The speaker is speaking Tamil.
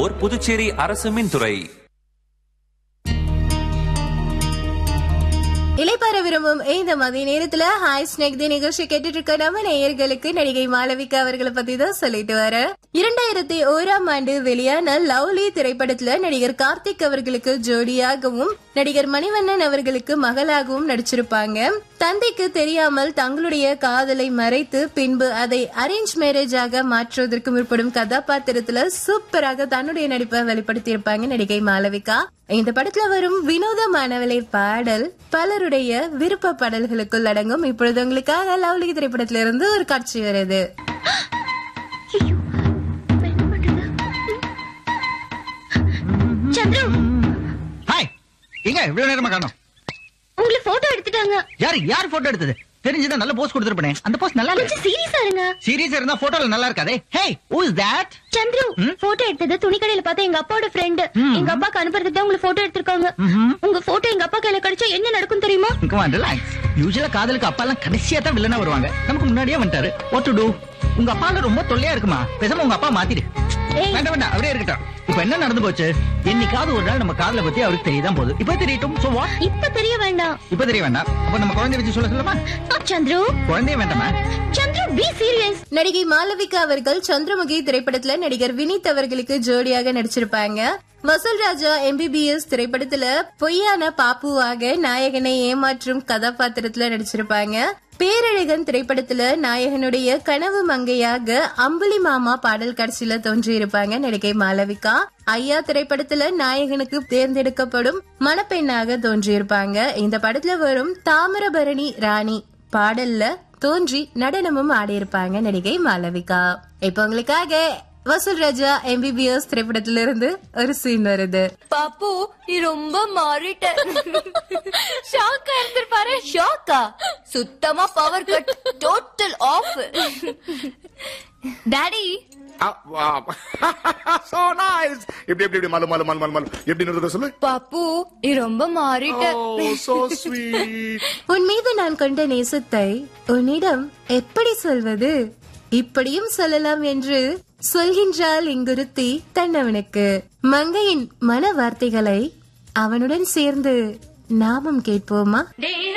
வழங்குவோர் புதுச்சேரி அரசு மின்துறை இலைப்பார விரும்பும் இந்த மதிய நேரத்துல ஹாய் ஸ்னேக் தி நிகழ்ச்சி கேட்டுட்டு இருக்க நம்ம நேயர்களுக்கு நடிகை மாளவிகா அவர்களை பத்தி தான் சொல்லிட்டு வர இரண்டாயிரத்தி ஓராம் ஆண்டு வெளியான லவ்லி திரைப்படத்துல நடிகர் கார்த்திக் அவர்களுக்கு ஜோடியாகவும் நடிகர் மணிவண்ணன் அவர்களுக்கு மகளாகவும் நடிச்சிருப்பாங்க தந்தைக்கு தெரியாமல் தங்களுடைய காதலை மறைத்து பின்பு அதை அரேஞ்ச் மேரேஜாக மாற்றுவதற்கு முற்படும் கதாபாத்திரத்துல சூப்பராக தன்னுடைய நடிப்பை வெளிப்படுத்தியிருப்பாங்க நடிகை மாளவிகா இந்த படத்துல வரும் வினோதமானவளை பாடல் பலருடைய விருப்ப பாடல்களுக்குள் அடங்கும் இப்பொழுது உங்களுக்காக லவ்லி திரைப்படத்துல இருந்து ஒரு காட்சி வருது சந்திரு ஹாய் எங்க இவ்வளவு நேரமா காணோம் உங்களை போட்டோ எடுத்துட்டாங்க யாரு யார் போட்டோ எடுத்தது தெரிஞ்சுதான் நல்ல போஸ் கொடுத்துருப்பேன் அந்த போஸ் நல்லா இல்ல கொஞ்சம் சீரியஸா இருங்க சீரியஸா இருந்தா போட்டோல நல்லா இருக்காதே hey who is that Chandru ம்? போட்டோ எடுத்தது துணிக்கடையில பார்த்த எங்க அப்பாவோட ஃப்ரெண்ட் எங்க அப்பாக்கு அனுப்புறதுக்கு தான் உங்களை போட்டோ எடுத்திருக்காங்க உங்க போட்டோ எங்க அப்பா கையில கிடைச்சா என்ன நடக்கும் தெரியுமா கமான் ரிலாக்ஸ் யூசுவலா காதலுக்கு அப்பா எல்லாம் கடைசியா தான் வில்லனா வருவாங்க நமக்கு முன்னாடியே வந்துட்டாரு வாட் டு டு உங்க அப்பால ரொம்ப தொல்லையா இருக்குமா பேசாம உங்க அப்பா மாத்திடு ஏய். வேண்டாம் வேண்டாம் அப்படியே இருக்கட்டும் இப்ப என்ன நடந்து போச்சு என்னைக்காவது ஒரு நாள் நம்ம காதலை பத்தி அவருக்கு தெரியதான் போகுது இப்ப தெரியட்டும் சோ வாட் இப்ப தெரிய வேண்டாம் இப்ப தெரிய வேண்டாம் அப்ப நம்ம குழந்தைய வச்சு சொல்ல சொல்லமா ஆ, சந்துரு குழந்தைய வேண்டாமா சந்துரு பி சீரியஸ் நடிகை மாளவிகா அவர்கள் சந்திரமுகி திரைப்படத்துல நடிகர் வினித் அவர்களுக்கு ஜோடியாக நடிச்சிருப்பாங்க வசூல் ராஜா எம்பிபிஎஸ் திரைப்படத்துல பொய்யான பாப்புவாக நாயகனை ஏமாற்றும் கதாபாத்திரத்துல நடிச்சிருப்பாங்க பேரழகன் திரைப்படத்துல நாயகனுடைய கனவு மங்கையாக அம்புலி மாமா பாடல் காட்சியில தோன்றியிருப்பாங்க நடிகை மாளவிகா ஐயா திரைப்படத்துல நாயகனுக்கு தேர்ந்தெடுக்கப்படும் மணப்பெண்ணாக தோன்றியிருப்பாங்க இந்த படத்துல வரும் தாமிரபரணி ராணி பாடல்ல தோன்றி நடனமும் ஆடியிருப்பாங்க நடிகை மாளவிகா இப்போ உங்களுக்காக வசூல் ராஜா எம்பிபிஎஸ் திரைப்படத்துல இருந்து ஒரு சீன் வருது பாப்பு நீ ரொம்ப மாறிட்ட ஷாக்கா இருந்திருப்பாரு ஷாக்கா சுத்தமா power cut total off daddy so nice இப்படி எப்படி இப்படி மலு மலு மலு மலு மலு எப்படி இருந்தது சொல்லு பாப்பு நீ ரொம்ப மாறிட்ட oh so sweet உன் மீது நான் கொண்ட நேசத்தை உன்னிடம் எப்படி சொல்வது இப்படியும் சொல்லலாம் என்று சொல்கின்றாள் இங்குருத்தி தன்னவனுக்கு மங்கையின் மன வார்த்தைகளை அவனுடன் சேர்ந்து நாமும் கேட்போமா